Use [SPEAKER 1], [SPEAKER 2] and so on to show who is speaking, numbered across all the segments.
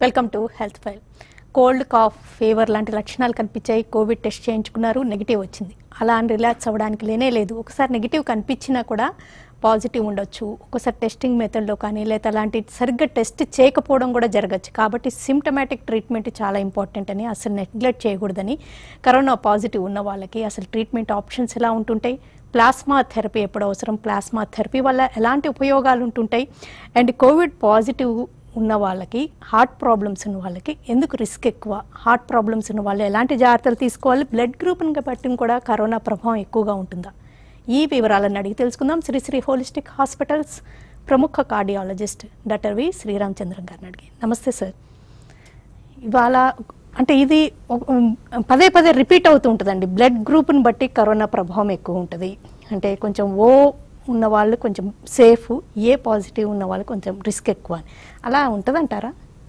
[SPEAKER 1] Welcome to health file cold cough fever లాంటి లక్షణాలు కనిపించాయి కోవిడ్ టెస్ట్ చేయించుకున్నారు నెగిటివ్ వచ్చింది అలా అని రిలాక్స్ అవ్వడానికి లేనే లేదు ఒకసారి నెగిటివ్ కనిపించినా కూడా పాజిటివ్ ఉండొచ్చు ఒకసారి టెస్టింగ్ మెథడ్లో కానీ లేదా అలాంటి సరిగ్గా టెస్ట్ చేయకపోవడం కూడా జరగచ్చు కాబట్టి సిమ్టమాటిక్ ట్రీట్మెంట్ చాలా ఇంపార్టెంట్ అని అసలు నెగ్లెక్ట్ చేయకూడదని కరోనా పాజిటివ్ ఉన్న వాళ్ళకి అసలు ట్రీట్మెంట్ ఆప్షన్స్ ఎలా ఉంటుంటాయి ప్లాస్మా థెరపీ ఎప్పుడు అవసరం ప్లాస్మా థెరపీ వల్ల ఎలాంటి ఉపయోగాలు ఉంటుంటాయి అండ్ కోవిడ్ పాజిటివ్ ఉన్న వాళ్ళకి హార్ట్ ప్రాబ్లమ్స్ ఉన్న వాళ్ళకి ఎందుకు రిస్క్ ఎక్కువ హార్ట్ ప్రాబ్లమ్స్ ఉన్న వాళ్ళు ఎలాంటి జాగ్రత్తలు తీసుకోవాలి బ్లడ్ గ్రూప్ని బట్టి కూడా కరోనా ప్రభావం ఎక్కువగా ఉంటుందా ఈ వివరాలను అడిగి తెలుసుకుందాం శ్రీశ్రీ హోలిస్టిక్ హాస్పిటల్స్ ప్రముఖ కార్డియాలజిస్ట్ డాక్టర్ వి శ్రీరామచంద్రన్ గారిని అడిగి నమస్తే సార్ ఇవాళ అంటే ఇది ఒక- పదే పదే రిపీట్ అవుతూ ఉంటుందండి బ్లడ్ గ్రూప్ని బట్టి కరోనా ప్రభావం ఎక్కువ ఉంటుంది అంటే కొంచెం ఓ ఉన్న వాళ్ళు కొంచెం సేఫ్ ఏ పాజిటివ్ ఉన్న వాళ్ళు కొంచెం రిస్క్ ఎక్కువ అని అలా ఉంటుందంటారా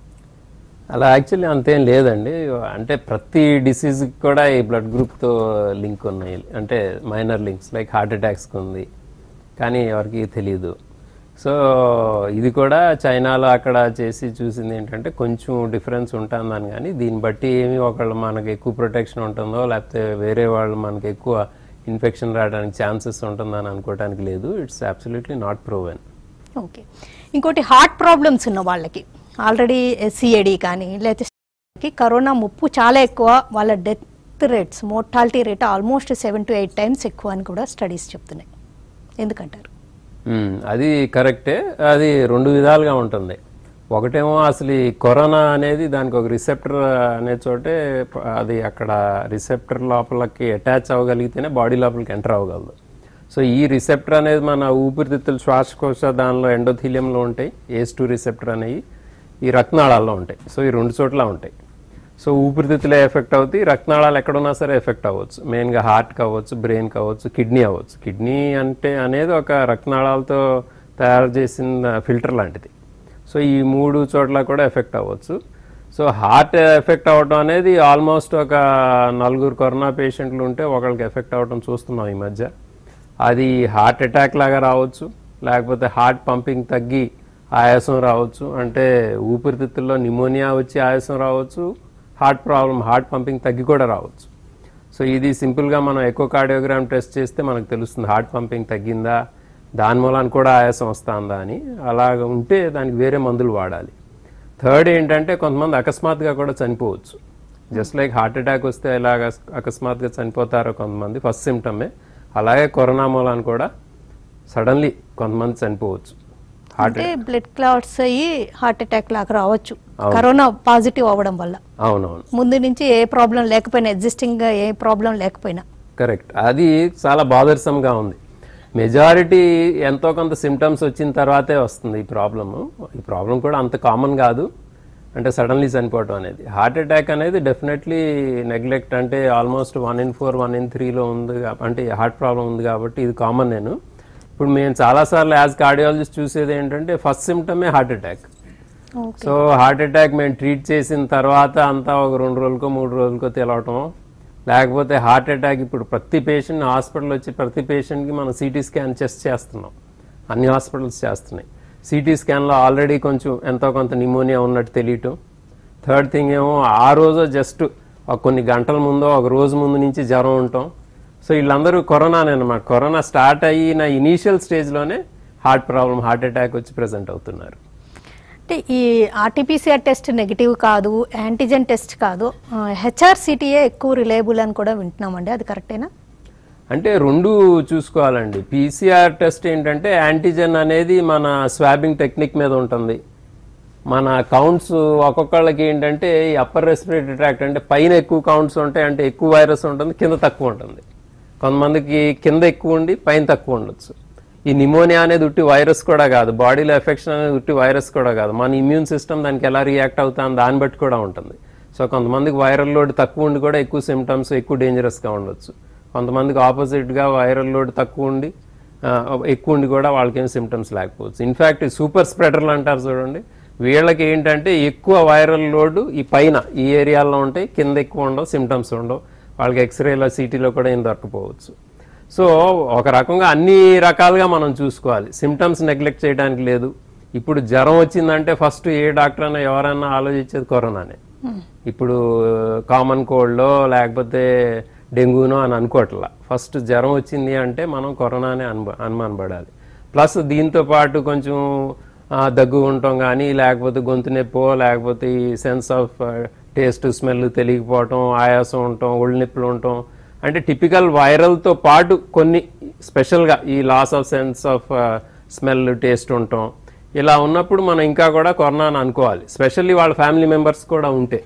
[SPEAKER 2] అలా యాక్చువల్లీ అంతేం లేదండి అంటే ప్రతి డిసీజ్కి కూడా ఈ బ్లడ్ గ్రూప్తో లింక్ ఉన్నాయి అంటే మైనర్ లింక్స్ లైక్ హార్ట్ అటాక్స్కి ఉంది కానీ ఎవరికి తెలియదు సో ఇది కూడా చైనాలో అక్కడ చేసి చూసింది ఏంటంటే కొంచెం డిఫరెన్స్ ఉంటుందని కానీ దీన్ని బట్టి ఏమి ఒకళ్ళు మనకి ఎక్కువ ప్రొటెక్షన్ ఉంటుందో లేకపోతే వేరే వాళ్ళు మనకి ఎక్కువ ఇన్ఫెక్షన్ రావడానికి ఛాన్సెస్ ఉంటుందని అనుకోవడానికి లేదు it's absolutely not proven
[SPEAKER 1] okay ఇంకోటి హార్ట్ ప్రాబ్లమ్స్ ఉన్న వాళ్ళకి ఆల్రెడీ సిఏడి కానీ లేకపోతే కరోనా ముప్పు చాలా ఎక్కువ వాళ్ళ death rates mortality rate almost seven to eight times ఎక్కువ అని కూడా స్టడీస్ చెప్తున్నాయి ఎందుకంటారు
[SPEAKER 2] మ్మ్. అది కరెక్టే అది రెండు విధాలుగా ఉంటుంది ఒకటేమో అసలు ఈ కరోనా అనేది దానికి ఒక రిసెప్టర్ అనే చోటే ప- అది అక్కడ రిసెప్టర్ లోపలికి అటాచ్ అవ్వగలిగితేనే బాడీ లోపలికి ఎంటర్ అవ్వగలదు సో ఈ రిసెప్టర్ అనేది మన ఊపిరితిత్తులు శ్వాసకోశ దానిలో ఎండోథీలియంలో ఉంటాయి ఏస్ టూ రిసెప్టర్ అనేవి ఈ రక్తనాళాల్లో ఉంటాయి సో ఈ రెండు చోట్ల ఉంటాయి సో ఊపిరితిత్తులే ఎఫెక్ట్ అవుతాయి రక్తనాళాలు ఎక్కడున్నా సరే ఎఫెక్ట్ అవ్వచ్చు మెయిన్గా హార్ట్ కావచ్చు బ్రెయిన్ కావచ్చు కిడ్నీ అవ్వచ్చు కిడ్నీ అంటే అనేది ఒక రక్తనాళాలతో తయారు చేసిన ఫిల్టర్ లాంటిది సో ఈ మూడు చోట్ల కూడా ఎఫెక్ట్ అవ్వచ్చు సో హార్ట్ ఎఫెక్ట్ అవ్వడం అనేది ఆల్మోస్ట్ ఒక నలుగురు కరోనా పేషెంట్లు ఉంటే ఒకళ్ళకి ఎఫెక్ట్ అవ్వడం చూస్తున్నాం ఈ మధ్య అది హార్ట్ అటాక్ లాగా రావచ్చు లేకపోతే హార్ట్ పంపింగ్ తగ్గి ఆయాసం రావచ్చు అంటే ఊపిరితిత్తుల్లో నిమోనియా వచ్చి ఆయాసం రావచ్చు హార్ట్ ప్రాబ్లం హార్ట్ పంపింగ్ తగ్గి కూడా రావచ్చు సో ఇది సింపుల్గా మనం ఎక్కువ కార్డియోగ్రామ్ టెస్ట్ చేస్తే మనకు తెలుస్తుంది హార్ట్ పంపింగ్ తగ్గిందా దాని మూలాన కూడా ఆయాసం వస్తుందా అని అలాగ ఉంటే దానికి వేరే మందులు వాడాలి థర్డ్ ఏంటంటే కొంతమంది అకస్మాత్తుగా కూడా చనిపోవచ్చు జస్ట్ లైక్ హార్ట్ అటాక్ వస్తే ఎలాగ అకస్మాత్తుగా చనిపోతారో కొంతమంది ఫస్ట్ సిమ్టమే అలాగే కరోనా మూలాన కూడా సడన్లీ కొంతమంది చనిపోవచ్చు హార్ట్
[SPEAKER 1] అంటే బ్లడ్ క్లాట్స్ అయ్యి హార్ట్ అటాక్ లాగా రావచ్చు కరోనా పాజిటివ్ అవ్వడం వల్ల
[SPEAKER 2] అవునవును
[SPEAKER 1] ముందు నుంచి ఏ ప్రాబ్లం లేకపోయినా ఎగ్జిస్టింగ్ గా ఏ ప్రాబ్లం లేకపోయినా
[SPEAKER 2] కరెక్ట్ అది చాలా బాదర్సంగా ఉంది మెజారిటీ ఎంతో కొంత సిమ్టమ్స్ వచ్చిన తర్వాతే వస్తుంది ఈ ప్రాబ్లము ఈ ప్రాబ్లం కూడా అంత కామన్ కాదు అంటే సడన్లీ చనిపోవడం అనేది హార్ట్ అటాక్ అనేది డెఫినెట్లీ నెగ్లెక్ట్ అంటే almost one in four one in త్రీలో ఉంది కా- అంటే హార్ట్ ప్రాబ్లం ఉంది కాబట్టి ఇది కామన్ నేను ఇప్పుడు మేము చాలాసార్లు యాజ్ కార్డియాలజిస్ట్ చూసేది ఏంటంటే ఫస్ట్ సిమ్టమే heart attack
[SPEAKER 1] okay
[SPEAKER 2] so heart attack మేము ట్రీట్ చేసిన తర్వాత అంతా ఒక రెండు రోజులకో మూడు రోజులకో తెలవటం లేకపోతే హార్ట్ అటాక్ ఇప్పుడు ప్రతి పేషెంట్ హాస్పిటల్ వచ్చి ప్రతి పేషెంట్కి మనం సిటీ స్కాన్ చెస్ట్ చేస్తున్నాం అన్ని హాస్పిటల్స్ చేస్తున్నాయి సిటీ స్కాన్లో ఆల్రెడీ కొంచెం ఎంతో కొంత నిమోనియా ఉన్నట్టు తెలియటం థర్డ్ థింగ్ ఏమో ఆ రోజు జస్ట్ ఒక కొన్ని గంటల ముందో ఒక రోజు ముందు నుంచి జ్వరం ఉండటం సో వీళ్ళందరూ కరోనానే అనమాట కరోనా స్టార్ట్ అయిన ఇనీషియల్ స్టేజ్లోనే హార్ట్ ప్రాబ్లం హార్ట్ అటాక్ వచ్చి ప్రజెంట్ అవుతున్నారు
[SPEAKER 1] అంటే ఈ ఆర్టీపీసీఆర్ టెస్ట్ నెగిటివ్ కాదు యాంటీజెన్ టెస్ట్ కాదు హెచ్ఆర్సిటీఏ ఎక్కువ రిలయబుల్ అని కూడా వింటున్నామండి అది కరెక్టేనా
[SPEAKER 2] అంటే రెండు చూసుకోవాలండి పీసీఆర్ టెస్ట్ ఏంటంటే యాంటీజెన్ అనేది మన స్వాబింగ్ టెక్నిక్ మీద ఉంటుంది మన కౌంట్స్ ఒక్కొక్కళ్ళకి ఏంటంటే ఈ అప్పర్ రెస్పిరేటరీ ట్రాక్ట్ అంటే పైన ఎక్కువ కౌంట్స్ ఉంటాయి అంటే ఎక్కువ వైరస్ ఉంటుంది కింద తక్కువ ఉంటుంది కొంతమందికి కింద ఎక్కువ ఉండి పైన తక్కువ ఉండొచ్చు ఈ నిమోనియా అనేది ఉట్టి వైరస్ కూడా కాదు బాడీలో ఎఫెక్షన్ అనేది ఉట్టి వైరస్ కూడా కాదు మన ఇమ్యూన్ సిస్టమ్ దానికి ఎలా రియాక్ట్ అవుతాం దాన్ని బట్టి కూడా ఉంటుంది సో కొంతమందికి వైరల్ లోడ్ తక్కువ ఉండి కూడా ఎక్కువ సిమ్టమ్స్ ఎక్కువ డేంజరస్గా ఉండొచ్చు కొంతమందికి ఆపోజిట్గా వైరల్ లోడ్ తక్కువ ఉండి ఆ, ఎక్కువ ఉండి కూడా వాళ్ళకేం సిమ్టమ్స్ లేకపోవచ్చు ఇన్ఫ్యాక్ట్ సూపర్ స్ప్రెడర్లు అంటారు చూడండి వీళ్ళకి ఏంటంటే ఎక్కువ వైరల్ లోడ్ ఈ పైన ఈ ఏరియాలో ఉంటాయి కింద ఎక్కువ ఉండవు సిమ్టమ్స్ ఉండవు వాళ్ళకి ఎక్స్రేలో సిటీలో కూడా ఏం దొరకపోవచ్చు సో ఒక రకంగా అన్ని రకాలుగా మనం చూసుకోవాలి సిమ్టమ్స్ నెగ్లెక్ట్ చేయడానికి లేదు ఇప్పుడు జ్వరం వచ్చిందంటే ఫస్ట్ ఏ డాక్టర్ అయినా ఎవరైనా ఆలోచించేది కరోనానే ఇప్పుడు కామన్ కోల్డ్లో లేకపోతే డెంగ్యూనో అని అనుకోవట్లా ఫస్ట్ జ్వరం వచ్చింది అంటే మనం కరోనానే అను అనుమానపడాలి ప్లస్ దీంతో పాటు కొంచెం ఆ, దగ్గు ఉండటం కానీ లేకపోతే గొంతు నొప్పో లేకపోతే ఈ సెన్స్ ఆఫ్ టేస్ట్ స్మెల్ తెలియకపోవటం ఆయాసం ఉండటం ఒళ్ళు నొప్పులు ఉండటం అంటే టిపికల్ వైరల్తో పాటు కొన్ని స్పెషల్గా ఈ loss of sense of smell taste ఉండటం ఇలా ఉన్నప్పుడు మనం ఇంకా కూడా కరోనా అని అనుకోవాలి స్పెషల్లీ వాళ్ళ ఫ్యామిలీ మెంబర్స్ కూడా ఉంటే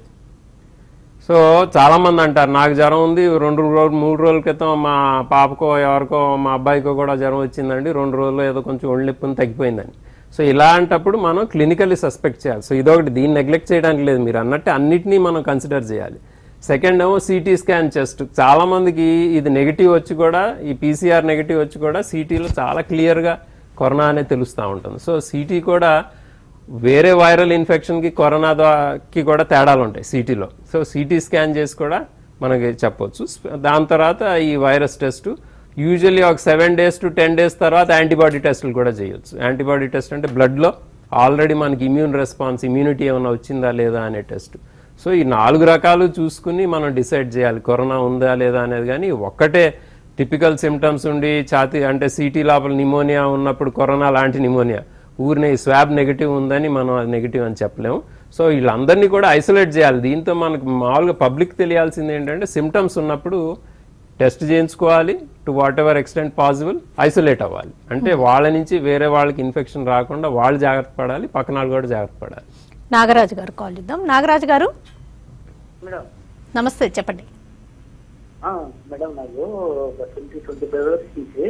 [SPEAKER 2] సో చాలా మంది అంటారు నాకు జ్వరం ఉంది రెండు రోజులు మూడు రోజుల క్రితం మా పాపకో ఎవరికో మా అబ్బాయికో కూడా జ్వరం వచ్చిందండి రెండు రోజులు ఏదో కొంచెం ఒళ్ళు నొప్పి తగ్గిపోయిందని సో ఇలాంటప్పుడు మనం క్లినికల్లీ సస్పెక్ట్ చేయాలి సో ఇదొకటి దీన్ని నెగ్లెక్ట్ చేయడానికి లేదు మీరు అన్నట్టు అన్నిటినీ మనం కన్సిడర్ చేయాలి సెకండ్ ఏమో సిటీ స్కాన్ చెస్ట్ చాలా మందికి ఇది నెగిటివ్ వచ్చి కూడా ఈ పీసీఆర్ నెగిటివ్ వచ్చి కూడా సిటీలో చాలా క్లియర్గా కరోనా అనేది తెలుస్తూ ఉంటుంది సో సిటీ కూడా వేరే వైరల్ ఇన్ఫెక్షన్కి కరోనా కి కూడా తేడాలు ఉంటాయి సిటీలో సో సిటీ స్కాన్ చేసి కూడా మనకి చెప్పొచ్చు దాని తర్వాత ఈ వైరస్ టెస్ట్ యూజువల్లీ ఒక seven days to ten days తర్వాత యాంటీబాడీ టెస్టులు కూడా చేయొచ్చు యాంటీబాడీ టెస్ట్ అంటే బ్లడ్లో ఆల్రెడీ మనకి ఇమ్యూన్ రెస్పాన్స్ ఇమ్యూనిటీ ఏమైనా వచ్చిందా లేదా అనే టెస్ట్ సో ఈ నాలుగు రకాలు చూసుకుని మనం డిసైడ్ చేయాలి కరోనా ఉందా లేదా అనేది కానీ ఒక్కటే టిపికల్ సిమ్టమ్స్ ఉండి ఛాతీ అంటే సిటీ లోపల నిమోనియా ఉన్నప్పుడు కరోనా లాంటి నిమోనియా ఊరినే ఈ స్వాబ్ నెగిటివ్ ఉందని మనం అది నెగిటివ్ అని చెప్పలేము సో వీళ్ళందరినీ కూడా ఐసోలేట్ చేయాలి దీంతో మనకు మామూలుగా పబ్లిక్ తెలియాల్సింది ఏంటంటే సిమ్టమ్స్ ఉన్నప్పుడు టెస్ట్ చేయించుకోవాలి to whatever extent possible isolate అవ్వాలి అంటే వాళ్ళ నుంచి వేరే వాళ్ళకి ఇన్ఫెక్షన్ రాకుండా వాళ్ళు జాగ్రత్త పడాలి పక్కన వాళ్ళు కూడా జాగ్రత్త పడాలి
[SPEAKER 1] నాగరాజు గారు కాల్ చేద్దాం నాగరాజు గారు
[SPEAKER 3] మేడం
[SPEAKER 1] నమస్తే చెప్పండి
[SPEAKER 3] ఆ, మేడం నాకు ఒక ట్వంటీ ట్వంటీ ఫైవ్ ఇయర్స్ నుంచి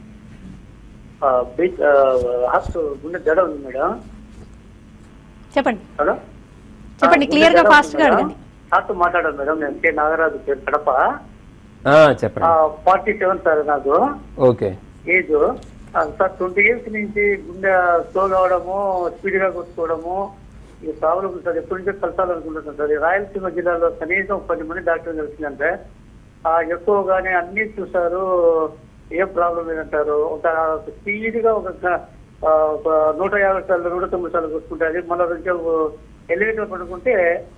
[SPEAKER 3] ఆ, బీచ్ ఆ, హార్ట్ గుండె జడ ఉంది మేడం
[SPEAKER 1] చెప్పండి
[SPEAKER 3] హలో
[SPEAKER 1] చెప్పండి,
[SPEAKER 3] ఆ,
[SPEAKER 1] clear గా
[SPEAKER 3] గుండె జడ
[SPEAKER 1] fast గా
[SPEAKER 3] ఉంది మేడం.
[SPEAKER 1] అడగండి.
[SPEAKER 3] హార్ట్ మాట్లాడాను మేడం నేను కే నాగరాజు పేరు కడప
[SPEAKER 2] ఆ, చెప్పండి
[SPEAKER 3] ఫార్టీ సెవెన్ సార్ నాకు
[SPEAKER 2] ఓకే
[SPEAKER 3] ఏజ్ ఆ, సార్ ట్వంటీ ఇయర్స్ నుంచి గుండె స్లో కావడము స్పీడ్ గా కొట్టుకోవడము ఈ ప్రాబ్లం సార్ ఎప్పటి నుంచో కలసాలనుకుంటున్నాను సార్ ఈ రాయలసీమ జిల్లాలో కనీసం పది మంది డాక్టర్ కలిసిందంటే ఆ, ఎక్కువగానే అన్ని చూసారు ఏం ప్రాబ్లం లేదంటారు ఒక స్పీడ్ గా ఒక ఆ, ఒక నూట యాభై సార్లు నూట తొమ్మిది సార్లు కొట్టుకుంటుంది మళ్ళీ కొంచెం ఎలివేటర్ పడుకుంటే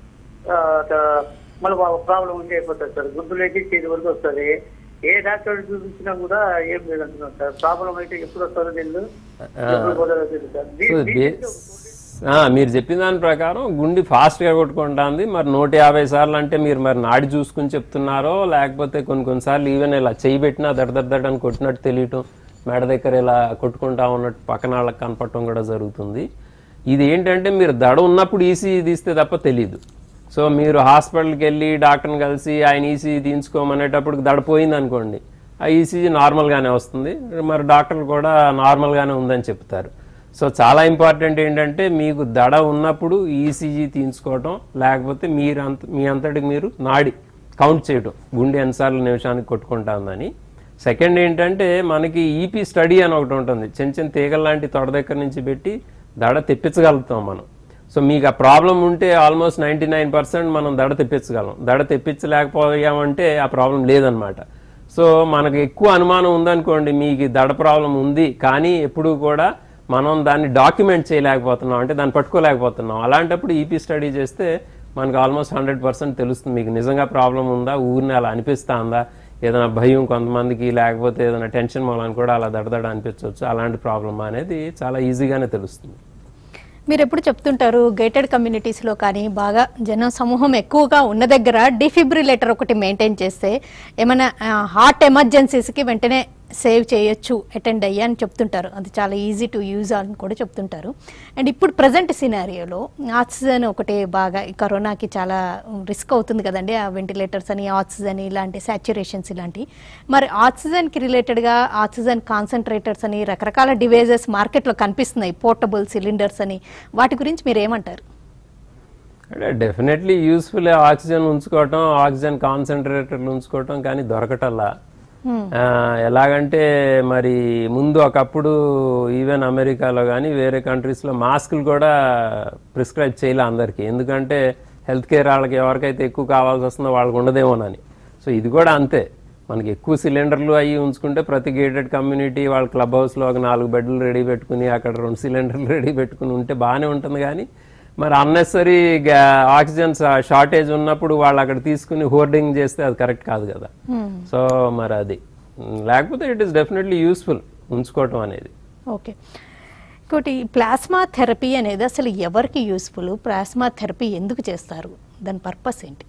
[SPEAKER 3] ఆ, త- మళ్ళీ ప్రాబ్లం ఉండి అయిపోతుంది సార్ గుంతులేకి చేతి వరకు వస్తుంది ఏ డాక్టర్ చూపించినా కూడా ఏం లేదంటున్నారు సార్ ప్రాబ్లం అయితే ఎప్పుడు వస్తుందో తెలియదు ఎప్పుడు పోతుందో తెలియదు సార్ దీ-
[SPEAKER 2] సో
[SPEAKER 3] దీనికి
[SPEAKER 2] బే- ఆ, మీరు చెప్పిన దాని ప్రకారం గుండె ఫాస్ట్గా కొట్టుకుంటుంది మరి నూట యాభై సార్లు అంటే మీరు మరి నాడి చూసుకుని చెప్తున్నారో లేకపోతే కొన్ని కొన్నిసార్లు ఈవెన్ ఇలా చేయి పెట్టినా దడదడ్డని అని కొట్టినట్టు తెలియటం మెడ దగ్గర ఇలా కొట్టుకుంటా ఉన్నట్టు పక్కన వాళ్ళకి కనపడటం కూడా జరుగుతుంది ఇది ఏంటంటే మీరు దడ ఉన్నప్పుడు ఈసీ తీస్తే తప్ప తెలియదు సో మీరు హాస్పిటల్కి వెళ్ళి డాక్టర్ని కలిసి ఆయన ఈసీ తీయించుకోమనేటప్పుడు దడపోయింది అనుకోండి ఆ ఈసీజీ నార్మల్గానే వస్తుంది మరి డాక్టర్లు కూడా నార్మల్గానే ఉందని చెప్తారు సో చాలా ఇంపార్టెంట్ ఏంటంటే మీకు దడ ఉన్నప్పుడు ఈసీజీ తీయించుకోవటం లేకపోతే మీరు అంత మీ అంతటికి మీరు నాడి కౌంట్ చేయటం గుండె ఎన్నిసార్లు నిమిషానికి కొట్టుకుంటా ఉందని సెకండ్ ఏంటంటే మనకి ఈపీ స్టడీ అని ఒకటి ఉంటుంది చిన్న చిన్న తీగల లాంటి తొడ దగ్గర నుంచి పెట్టి దడ తెప్పించగలుగుతాం మనం సో మీకు ఆ ప్రాబ్లం ఉంటే ఆల్మోస్ట్ నైంటీ నైన్ పర్సెంట్ మనం దడ తెప్పించగలం దడ తెప్పించలేకపోయామంటే ఆ ప్రాబ్లం లేదనమాట సో మనకు ఎక్కువ అనుమానం ఉందనుకోండి మీకు ఈ దడ ప్రాబ్లం ఉంది కానీ ఎప్పుడు కూడా మనం దాన్ని డాక్యుమెంట్ చేయలేకపోతున్నాం అంటే దాన్ని పట్టుకోలేకపోతున్నాం అలాంటప్పుడు ఈపీ స్టడీ చేస్తే మనకు ఆల్మోస్ట్ హండ్రెడ్ పర్సెంట్ తెలుస్తుంది మీకు నిజంగా ప్రాబ్లం ఉందా ఊరిని అలా అనిపిస్తుందా ఏదైనా భయం కొంతమందికి లేకపోతే ఏదైనా టెన్షన్ మూలాన్ని కూడా అలా దడదడ అనిపించవచ్చు అలాంటి ప్రాబ్లమ్ అనేది చాలా ఈజీగానే తెలుస్తుంది
[SPEAKER 1] మీరు ఎప్పుడు చెప్తుంటారు గేటెడ్ కమ్యూనిటీస్లో కానీ బాగా జన సమూహం ఎక్కువగా ఉన్న దగ్గర డిఫిబ్రిలేటర్ ఒకటి మెయింటైన్ చేస్తే ఏమైనా హార్ట్ ఎమర్జెన్సీస్కి వెంటనే సేవ్ చేయొచ్చు అటెండ్ అయ్యి అని చెప్తుంటారు అది చాలా ఈజీ టు యూజ్ అని కూడా చెప్తుంటారు అండ్ ఇప్పుడు ప్రజెంట్ సినారియోలో ఆక్సిజన్ ఒకటి బాగా ఈ కరోనాకి చాలా రిస్క్ అవుతుంది కదండి ఆ వెంటిలేటర్స్ అని ఆక్సిజన్ ఇలాంటి సాచురేషన్స్ ఇలాంటి మరి ఆక్సిజన్కి రిలేటెడ్గా ఆక్సిజన్ కాన్సన్ట్రేటర్స్ అని రకరకాల డివైజెస్ మార్కెట్లో కనిపిస్తున్నాయి పోర్టబుల్ సిలిండర్స్ అని వాటి గురించి మీరు ఏమంటారు
[SPEAKER 2] అంటే డెఫినెట్లీ యూస్ఫుల్ ఆక్సిజన్ ఉంచుకోవటం ఆక్సిజన్ కాన్సన్ట్రేటర్లు ఉంచుకోవటం కానీ దొరకటల్లా ఆ, ఎలాగంటే మరి ముందు ఒకప్పుడు ఈవెన్ అమెరికాలో కానీ వేరే కంట్రీస్లో మాస్కులు కూడా ప్రిస్క్రైబ్ చేయలే అందరికీ ఎందుకంటే హెల్త్ కేర్ వాళ్ళకి ఎవరికైతే ఎక్కువ కావాల్సి వస్తుందో వాళ్ళకి ఉండదేమోనని సో ఇది కూడా అంతే మనకి ఎక్కువ సిలిండర్లు అవి ఉంచుకుంటే ప్రతి గేటెడ్ కమ్యూనిటీ వాళ్ళ క్లబ్ హౌస్లో ఒక నాలుగు బెడ్లు రెడీ పెట్టుకుని అక్కడ రెండు సిలిండర్లు రెడీ పెట్టుకుని ఉంటే బాగానే ఉంటుంది కానీ మరి అన్నెసరీ ఆక్సిజన్ షార్టేజ్ ఉన్నప్పుడు వాళ్ళు అక్కడ తీసుకుని హోర్డింగ్ చేస్తే అది కరెక్ట్ కాదు కదా సో మరి అది ఉమ్, లేకపోతే ఇట్ ఈస్ డెఫినెట్లీ యూస్ఫుల్ ఉంచుకోవటం అనేది
[SPEAKER 1] ఓకే ఇంకోటి ప్లాస్మా థెరపీ అనేది అసలు ఎవరికి యూస్ఫుల్ ప్లాస్మా థెరపీ ఎందుకు చేస్తారు దాని పర్పస్ ఏంటి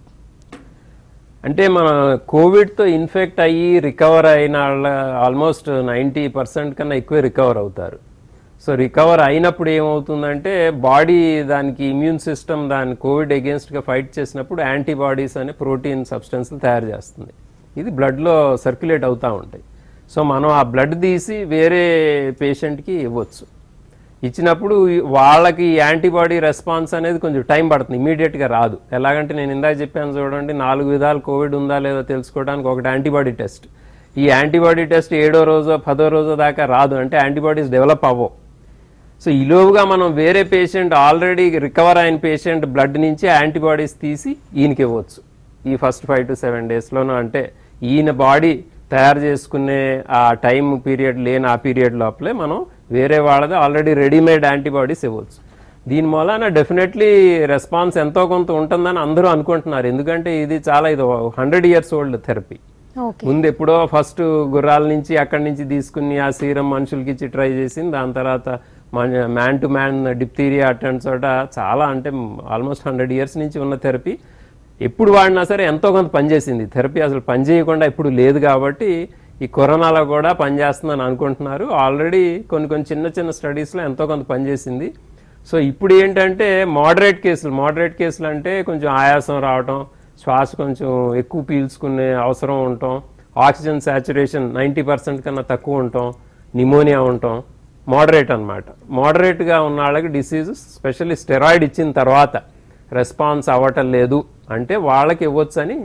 [SPEAKER 2] అంటే మన కోవిడ్తో ఇన్ఫెక్ట్ అయ్యి రికవర్ అయిన వాళ్ళ ఆల్మోస్ట్ నైంటీ పర్సెంట్ కన్నా ఎక్కువ రికవర్ అవుతారు సో రికవర్ అయినప్పుడు ఏమవుతుందంటే బాడీ దానికి ఇమ్యూన్ సిస్టమ్ దాని కోవిడ్ అగేన్స్ట్గా ఫైట్ చేసినప్పుడు యాంటీబాడీస్ అనే ప్రోటీన్ సబ్స్టెన్స్లు తయారు చేస్తుంది ఇది బ్లడ్లో సర్క్యులేట్ అవుతూ ఉంటాయి సో మనం ఆ బ్లడ్ తీసి వేరే పేషెంట్కి ఇవ్వచ్చు ఇచ్చినప్పుడు వాళ్ళకి యాంటీబాడీ రెస్పాన్స్ అనేది కొంచెం టైం పడుతుంది ఇమీడియట్గా రాదు ఎలాగంటే నేను ఇందాక చెప్పాను చూడండి నాలుగు విధాలు కోవిడ్ ఉందా లేదో తెలుసుకోవడానికి ఒకటి యాంటీబాడీ టెస్ట్ ఈ యాంటీబాడీ టెస్ట్ ఏడో రోజో పదో రోజో దాకా రాదు అంటే యాంటీబాడీస్ డెవలప్ అవ్వవు సో ఈలోపుగా మనం వేరే పేషెంట్ ఆల్రెడీ రికవర్ అయిన పేషెంట్ బ్లడ్ నుంచి యాంటీబాడీస్ తీసి ఈయనకి ఇవ్వచ్చు ఈ ఫస్ట్ ఫైవ్ టు సెవెన్ డేస్లోనూ అంటే ఈయన బాడీ తయారు చేసుకునే ఆ టైం పీరియడ్ లేని ఆ పీరియడ్ లోపలే మనం వేరే వాళ్ళది ఆల్రెడీ రెడీమేడ్ యాంటీబాడీస్ ఇవ్వచ్చు దీని మూలాన డెఫినెట్లీ రెస్పాన్స్ ఎంతో కొంత ఉంటుందని అందరూ అనుకుంటున్నారు ఎందుకంటే ఇది చాలా ఇది hundred years old therapy
[SPEAKER 1] okay
[SPEAKER 2] ముందు ఎప్పుడో ఫస్ట్ గుర్రాల నుంచి అక్కడి నుంచి తీసుకుని ఆ సీరం మనుషులకి ఇచ్చి ట్రై చేసింది దాని తర్వాత మ్యాన్ టు మ్యాన్ డిప్తీరియా అటువంటి చోట చాలా అంటే ఆల్మోస్ట్ హండ్రెడ్ ఇయర్స్ నుంచి ఉన్న థెరపీ ఎప్పుడు వాడినా సరే ఎంతో కొంత పనిచేసింది థెరపీ అసలు పని చేయకుండా ఇప్పుడు లేదు కాబట్టి ఈ కరోనాలో కూడా పనిచేస్తుందని అనుకుంటున్నారు ఆల్రెడీ కొన్ని కొన్ని చిన్న చిన్న స్టడీస్లో ఎంతో కొంత పనిచేసింది సో ఇప్పుడు ఏంటంటే మోడరేట్ కేసులు మోడరేట్ కేసులు అంటే కొంచెం ఆయాసం రావటం శ్వాస కొంచెం ఎక్కువ పీల్చుకునే అవసరం ఉండటం ఆక్సిజన్ సాచురేషన్ నైంటీ పర్సెంట్ కన్నా తక్కువ ఉండటం నిమోనియా ఉండటం మోడరేట్ అనమాట మోడరేట్గా ఉన్న వాళ్ళకి డిసీజ్ స్పెషల్లీ స్టెరాయిడ్ ఇచ్చిన తర్వాత రెస్పాన్స్ అవ్వటం లేదు అంటే వాళ్ళకి ఇవ్వచ్చు అని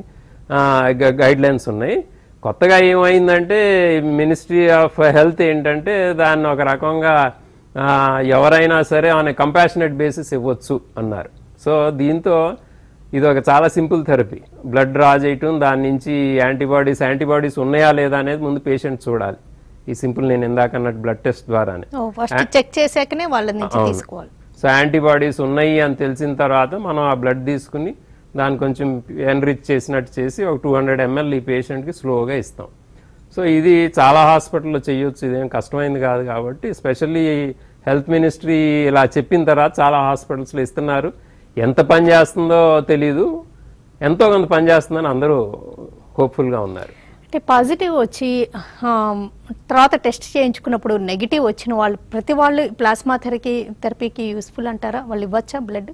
[SPEAKER 2] గైడ్ లైన్స్ ఉన్నాయి కొత్తగా ఏమైందంటే మినిస్ట్రీ ఆఫ్ హెల్త్ ఏంటంటే దాన్ని ఒక రకంగా ఆ, ఎవరైనా సరే ఆన్ కంపాషనేట్ బేసిస్ ఇవ్వచ్చు అన్నారు సో దీంతో ఇది ఒక చాలా సింపుల్ థెరపీ బ్లడ్ డ్రా చేయటం దాని నుంచి యాంటీబాడీస్ యాంటీబాడీస్ ఉన్నాయా లేదా అనేది ముందు పేషెంట్ చూడాలి ఈ సింపుల్ నేను ఇందాక అన్నట్టు బ్లడ్ టెస్ట్ ద్వారానే
[SPEAKER 1] ఓ ఫస్ట్ చెక్ చేశాకనే వాళ్ళ నుంచి తీసుకోవాలి
[SPEAKER 2] సో యాంటీబాడీస్ ఉన్నాయి అని తెలిసిన తర్వాత మనం ఆ బ్లడ్ తీసుకుని దాన్ని కొంచెం ఎన్రిచ్ చేసినట్టు చేసి ఒక టూ హండ్రెడ్ ఎంఎల్ ఈ పేషెంట్కి స్లోగా ఇస్తాం సో ఇది చాలా హాస్పిటల్లో చేయొచ్చు ఇదేం కష్టమైంది కాదు కాబట్టి స్పెషల్లీ హెల్త్ మినిస్ట్రీ ఇలా చెప్పిన తర్వాత చాలా హాస్పిటల్స్లో ఇస్తున్నారు ఎంత పని చేస్తుందో తెలీదు ఎంతో కొంత పని చేస్తుందని అందరూ హోప్ఫుల్గా ఉన్నారు
[SPEAKER 1] అంటే పాజిటివ్ వచ్చి ఆమ్, తర్వాత టెస్ట్ చేయించుకున్నప్పుడు నెగిటివ్ వచ్చిన వాళ్ళు ప్రతి వాళ్ళు ప్లాస్మా థెరపీ థెరపీకి యూస్ఫుల్ అంటారా వాళ్ళు ఇవ్వచ్చా బ్లడ్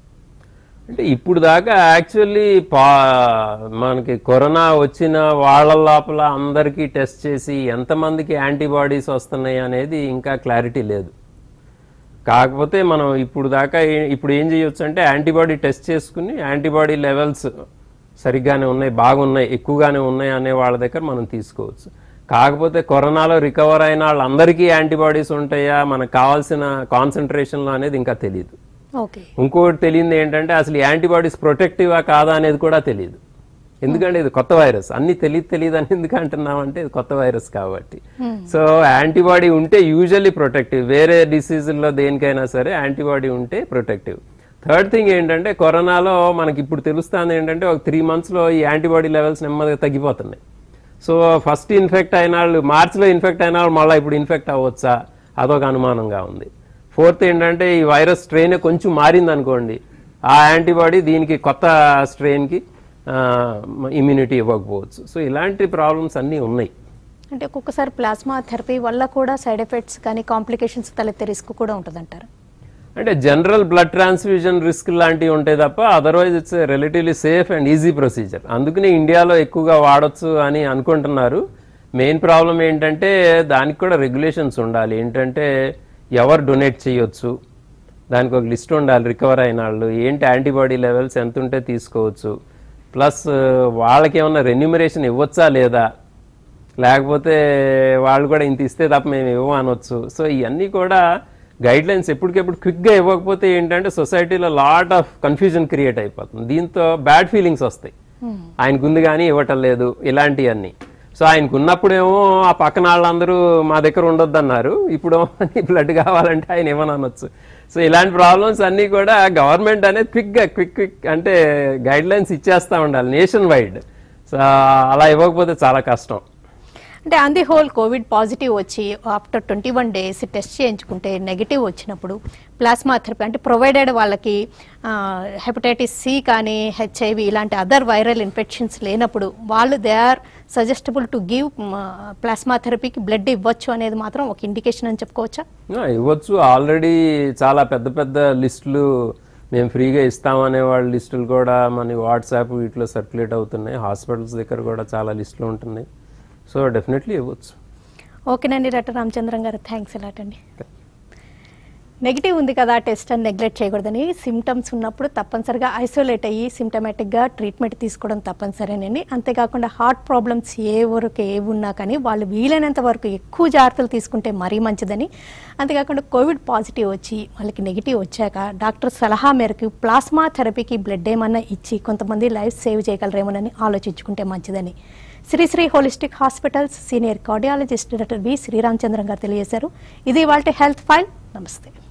[SPEAKER 2] అంటే ఇప్పుడు దాకా యాక్చువల్లీ పా మనకి కరోనా వచ్చిన వాళ్ళ లోపల అందరికీ టెస్ట్ చేసి ఎంతమందికి యాంటీబాడీస్ వస్తున్నాయి అనేది ఇంకా క్లారిటీ లేదు కాకపోతే మనం ఇప్పుడు దాకా ఏ- ఇప్పుడు ఏం చేయొచ్చు అంటే యాంటీబాడీ టెస్ట్ చేసుకుని యాంటీబాడీ లెవెల్స్ సరిగ్గానే ఉన్నాయి బాగున్నాయి ఎక్కువగానే ఉన్నాయి అనే వాళ్ళ దగ్గర మనం తీసుకోవచ్చు కాకపోతే కరోనాలో రికవర్ అయిన వాళ్ళందరికీ యాంటీబాడీస్ ఉంటాయా మనకు కావాల్సిన కాన్సన్ట్రేషన్లో అనేది ఇంకా తెలియదు
[SPEAKER 1] ఓకే
[SPEAKER 2] ఇంకోటి తెలియంది ఏంటంటే అసలు యాంటీబాడీస్ ప్రొటెక్టివా కాదా అనేది కూడా తెలియదు ఎందుకంటే ఇది కొత్త వైరస్ అన్ని తెలియదు తెలియదు అని ఎందుకు అంటున్నామంటే ఇది కొత్త వైరస్ కాబట్టి సో యాంటీబాడీ ఉంటే యూజువల్లీ ప్రొటెక్టివ్ వేరే డిసీజుల్లో దేనికైనా సరే యాంటీబాడీ ఉంటే ప్రొటెక్టివ్ థర్డ్ థింగ్ ఏంటంటే కరోనాలో మనకి ఇప్పుడు తెలుస్తుంది ఏంటంటే ఒక త్రీ మంత్స్లో ఈ యాంటీబాడీ లెవెల్స్ నెమ్మదిగా తగ్గిపోతున్నాయి సో ఫస్ట్ ఇన్ఫెక్ట్ అయిన వాళ్ళు మార్చిలో ఇన్ఫెక్ట్ అయిన వాళ్ళు మళ్ళీ ఇప్పుడు ఇన్ఫెక్ట్ అవ్వచ్చా అదొక అనుమానంగా ఉంది ఫోర్త్ ఏంటంటే ఈ వైరస్ స్ట్రెయిన్ కొంచెం మారింది అనుకోండి ఆ యాంటీబాడీ దీనికి కొత్త స్ట్రెయిన్కి ఇమ్యూనిటీ ఇవ్వకపోవచ్చు సో ఇలాంటి ప్రాబ్లమ్స్ అన్నీ ఉన్నాయి
[SPEAKER 1] అంటే ఒక్కొక్కసారి ప్లాస్మా థెరపీ వల్ల కూడా సైడ్ ఎఫెక్ట్స్ కానీ కాంప్లికేషన్స్ తలెత్తే రిస్క్ కూడా ఉంటుందంటారు
[SPEAKER 2] అంటే జనరల్ బ్లడ్ ట్రాన్స్ఫ్యూజన్ రిస్క్ లాంటివి ఉంటాయి తప్ప otherwise it's relatively safe and easy procedure అందుకనే ఇండియాలో ఎక్కువగా వాడొచ్చు అని అనుకుంటున్నారు మెయిన్ ప్రాబ్లం ఏంటంటే దానికి కూడా రెగ్యులేషన్స్ ఉండాలి ఏంటంటే ఎవరు డొనేట్ చేయొచ్చు దానికి ఒక లిస్ట్ ఉండాలి రికవర్ అయిన వాళ్ళు ఏంటి యాంటీబాడీ లెవెల్స్ ఎంత ఉంటే తీసుకోవచ్చు ప్లస్ వాళ్ళకి ఏమన్నా రెన్యూమరేషన్ ఇవ్వచ్చా లేదా లేకపోతే వాళ్ళు కూడా ఇంత ఇస్తే తప్ప మేము ఇవ్వం అనొచ్చు సో ఇవన్నీ కూడా గైడ్ లైన్స్ ఎప్పటికెప్పుడు క్విక్గా ఇవ్వకపోతే ఏంటంటే సొసైటీలో లాట్ ఆఫ్ కన్ఫ్యూజన్ క్రియేట్ అయిపోతుంది దీంతో బ్యాడ్ ఫీలింగ్స్ వస్తాయి ఆయనకు ఉంది కానీ ఇవ్వటం లేదు ఇలాంటివన్నీ సో ఆయనకు ఉన్నప్పుడేమో ఆ పక్కన వాళ్ళందరూ మా దగ్గర ఉండొద్దు అన్నారు ఇప్పుడు బ్లడ్ కావాలంటే ఆయన ఏమని అనొచ్చు సో ఇలాంటి ప్రాబ్లమ్స్ అన్నీ కూడా గవర్నమెంట్ అనేది క్విక్గా క్విక్ క్విక్ అంటే గైడ్ లైన్స్ ఇచ్చేస్తూ ఉండాలి నేషన్ వైడ్ సో అలా ఇవ్వకపోతే చాలా కష్టం
[SPEAKER 1] అంటే on the whole covid positive వచ్చి after twenty one days test చేయించుకుంటే నెగిటివ్ వచ్చినప్పుడు ప్లాస్మా థెరపీ అంటే ప్రొవైడెడ్ వాళ్ళకి హెపటైటిస్ సి కానీ హెచ్ఐవి ఇలాంటి అదర్ వైరల్ ఇన్ఫెక్షన్స్ లేనప్పుడు వాళ్ళు they are suggestable to give plasma థెరపీకి బ్లడ్ ఇవ్వచ్చు అనేది మాత్రం ఒక ఇండికేషన్ అని చెప్పుకోవచ్చా
[SPEAKER 2] ఆ, ఇవ్వచ్చు ఆల్రెడీ చాలా పెద్ద పెద్ద లిస్టులు మేము ఫ్రీగా ఇస్తామనే వాళ్ళ లిస్టులు కూడా మన వాట్సాప్ వీటిలో సర్క్యులేట్ అవుతున్నాయి హాస్పిటల్స్ దగ్గర కూడా చాలా లిస్టులు ఉంటున్నాయి సో డెఫినెట్లీ ఇవ్వచ్చు
[SPEAKER 1] ఓకేనండి డాక్టర్ రామచంద్రం గారు థ్యాంక్స్ ఎలాట్ అండి నెగిటివ్ ఉంది కదా టెస్ట్ అని నెగ్లెక్ట్ చేయకూడదని సిమ్టమ్స్ ఉన్నప్పుడు తప్పనిసరిగా ఐసోలేట్ అయ్యి సిమ్టమేటిక్గా ట్రీట్మెంట్ తీసుకోవడం తప్పనిసరేనండి అంతేకాకుండా హార్ట్ ప్రాబ్లమ్స్ ఏ వరకు ఏ ఉన్నా కానీ వాళ్ళు వీలైనంత వరకు ఎక్కువ జాగ్రత్తలు తీసుకుంటే మరీ మంచిదని అంతేకాకుండా కోవిడ్ పాజిటివ్ వచ్చి వాళ్ళకి నెగిటివ్ వచ్చాక డాక్టర్ సలహా మేరకు ప్లాస్మా థెరపీకి బ్లడ్ ఏమన్నా ఇచ్చి కొంతమంది లైఫ్ సేవ్ చేయగలరేమోనని ఆలోచించుకుంటే మంచిదని Sri Sri holistic hospitals senior cardiologist doctor V Sriramachandram గారు తెలియజేశారు ఇది వాళ్ళ హెల్త్ ఫైల్ నమస్తే